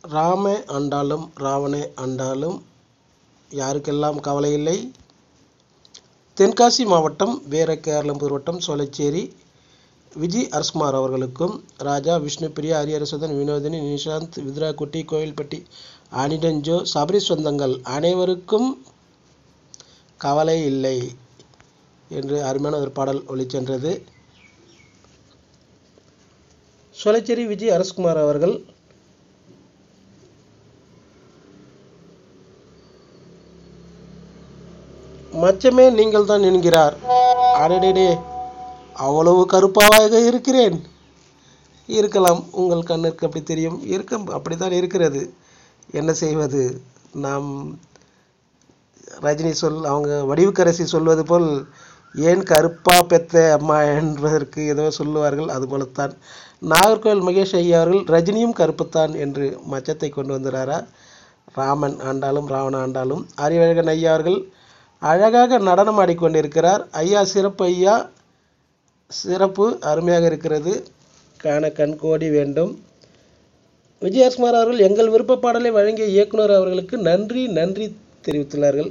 ராம ஆண்டாலும் ராவணே ஆண்டாலும் யாருக்கெல்லாம் கவலை இல்லை தென்காசி மாவட்டம் வீரகேரளம்பூர் வட்டம் சோலைச்சேரி விஜய் அரஸ்குமார் அவர்களுக்கும் ராஜா விஷ்ணுபிரியா ஹரிஹரசுதன் வினோதினி நிஷாந்த் வித்ராக்குட்டி கோவில்பட்டி அனிடஞ்சோ சபரி சொந்தங்கள் அனைவருக்கும் கவலை இல்லை என்று அருமையான ஒரு பாடல் ஒளிச்சென்றது சோலைச்சேரி விஜய் அரஸ்குமார் அவர்கள் மச்சமே நீங்கள் தான் என்கிறார் அடடே அவ்வளவு கருப்பாக இருக்கிறேன் இருக்கலாம் உங்கள் கண்ணிற்கு அப்படி தெரியும் இருக்க அப்படித்தான் இருக்கிறது என்ன செய்வது நாம் ரஜினி சொல் அவங்க வடிவுக்கரசி சொல்வது போல் ஏன் கருப்பா பெத்த அம்மா என்பதற்கு ஏதோ சொல்லுவார்கள் அதுபோலத்தான் நாகர்கோவில் மகேஷ் ஐயா அவர்கள் ரஜினியும் கருப்புத்தான் என்று மச்சத்தை கொண்டு வந்துறாரா ராமன் ஆண்டாலும் ராவண ஆண்டாலும் அறிவழகன் ஐயா அவர்கள் அழகாக நடனம் ஆடிக்கொண்டிருக்கிறார் ஐயா சிறப்பு ஐயா சிறப்பு அருமையாக இருக்கிறது காண கண்கோடி வேண்டும் விஜயகுமார் அவர்கள் எங்கள் விருப்ப பாடலை வழங்கிய இயக்குனர் அவர்களுக்கு நன்றி நன்றி தெரிவித்துள்ளார்கள்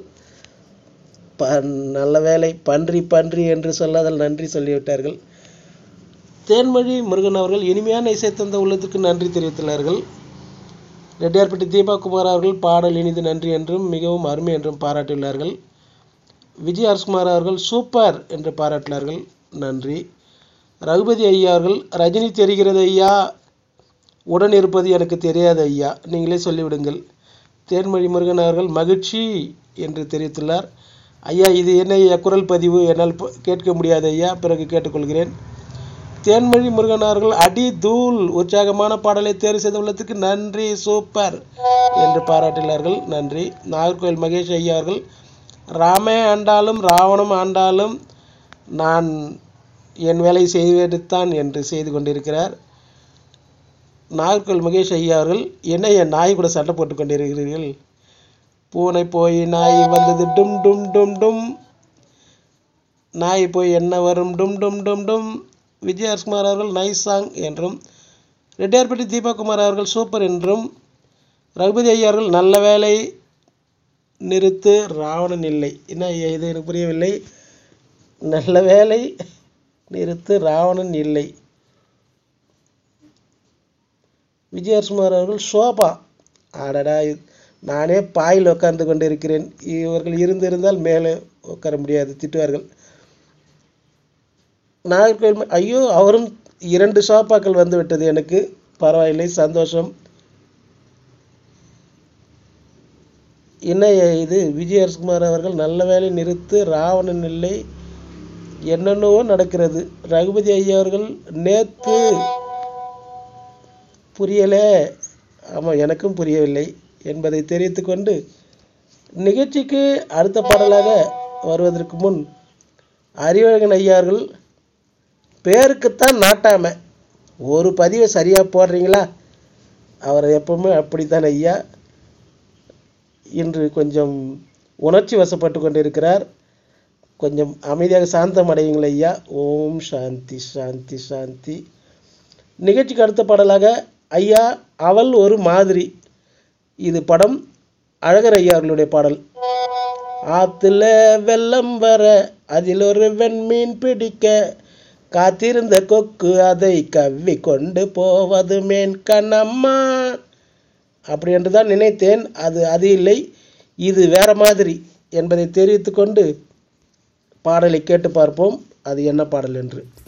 ப நல்ல வேலை பன்றி பன்றி என்று சொல்லாதல் நன்றி சொல்லிவிட்டார்கள் தேன்மொழி முருகன் அவர்கள் இனிமையான இசை தந்த உள்ளத்துக்கு நன்றி தெரிவித்துள்ளார்கள் ரெட்டியார்பட்டி தீபா அவர்கள் பாடல் இனிது நன்றி என்றும் மிகவும் அருமை என்றும் பாராட்டியுள்ளார்கள் விஜய் அரசுகுமார் அவர்கள் சூப்பர் என்று பாராட்டினார்கள் நன்றி ரகுபதி ஐயா அவர்கள் ரஜினி தெரிகிறது ஐயா உடன் இருப்பது எனக்கு தெரியாது ஐயா நீங்களே சொல்லிவிடுங்கள் தேன்மொழி முருகன் அவர்கள் மகிழ்ச்சி என்று தெரிவித்துள்ளார் ஐயா இது என்ன ஐயா குரல் பதிவு என்னால் கேட்க முடியாது ஐயா பிறகு கேட்டுக்கொள்கிறேன் தேன்மொழி முருகன் அவர்கள் அடி தூள் உற்சாகமான பாடலை தேர்வு செய்துள்ளதுக்கு நன்றி சூப்பர் என்று பாராட்டினார்கள் நன்றி நாகர்கோவில் மகேஷ் ஐயா அவர்கள் ராமே ஆண்டாலும் ராவணம் ஆண்டாலும் நான் என் வேலை செய்துதான் என்று செய்து கொண்டிருக்கிறார் நாகர்கோவில் மகேஷ் ஐயா அவர்கள் என்ன என் நாய் கூட சண்டை போட்டு கொண்டிருக்கிறீர்கள் பூனை போய் நாய் வந்தது டும் டும் டும் டும் நாய் போய் என்ன வரும் டும் டும் டும் டும் விஜயகுமார் அவர்கள் நைஸ் சாங் என்றும் ரெட்டியார்பட்டி தீபகுமார் அவர்கள் சூப்பர் என்றும் ரகுபதி ஐயா அவர்கள் நல்ல வேலை நிறுத்து ராவணன் இல்லை என்ன இது எனக்கு புரியவில்லை நல்ல வேலை நிறுத்து ராவணன் இல்லை விஜயகுமார் அவர்கள் சோபா ஆடடா நானே பாயில் உட்கார்ந்து கொண்டு இருக்கிறேன் இவர்கள் இருந்திருந்தால் மேலே உட்கார முடியாது திட்டுவார்கள் நாகர்கோவில் ஐயோ அவரும் இரண்டு சோபாக்கள் வந்து விட்டது எனக்கு பரவாயில்லை சந்தோஷம் என்ன இது விஜயகுமார் அவர்கள் நல்ல வேலை நிறுத்து ராவணன் இல்லை என்னென்னவோ நடக்கிறது ரகுபதி ஐயா அவர்கள் நேற்று புரியலே ஆமாம் எனக்கும் புரியவில்லை என்பதை தெரிவித்து கொண்டு நிகழ்ச்சிக்கு அடுத்த பாடலாக வருவதற்கு முன் அறிவழகன் ஐயார்கள் பேருக்குத்தான் நாட்டாம ஒரு பதிவை சரியாக போடுறீங்களா அவர் எப்பவுமே அப்படித்தான் ஐயா இன்று கொஞ்சம் உணர்ச்சி வசப்பட்டு கொண்டிருக்கிறார் கொஞ்சம் அமைதியாக சாந்தம் அடையுங்கள் ஐயா ஓம் சாந்தி சாந்தி சாந்தி நிகழ்ச்சிக்கு அடுத்த பாடலாக ஐயா அவள் ஒரு மாதிரி இது படம் அழகர் ஐயா அவர்களுடைய பாடல் ஆத்துல வெள்ளம் வர அதில் ஒரு வெண்மீன் பிடிக்க காத்திருந்த கொக்கு அதை கவ்வி கொண்டு போவது மேன் கண்ணம்மா அப்படி என்று தான் நினைத்தேன் அது அது இல்லை இது வேற மாதிரி என்பதை தெரிவித்து கொண்டு பாடலை கேட்டு பார்ப்போம் அது என்ன பாடல் என்று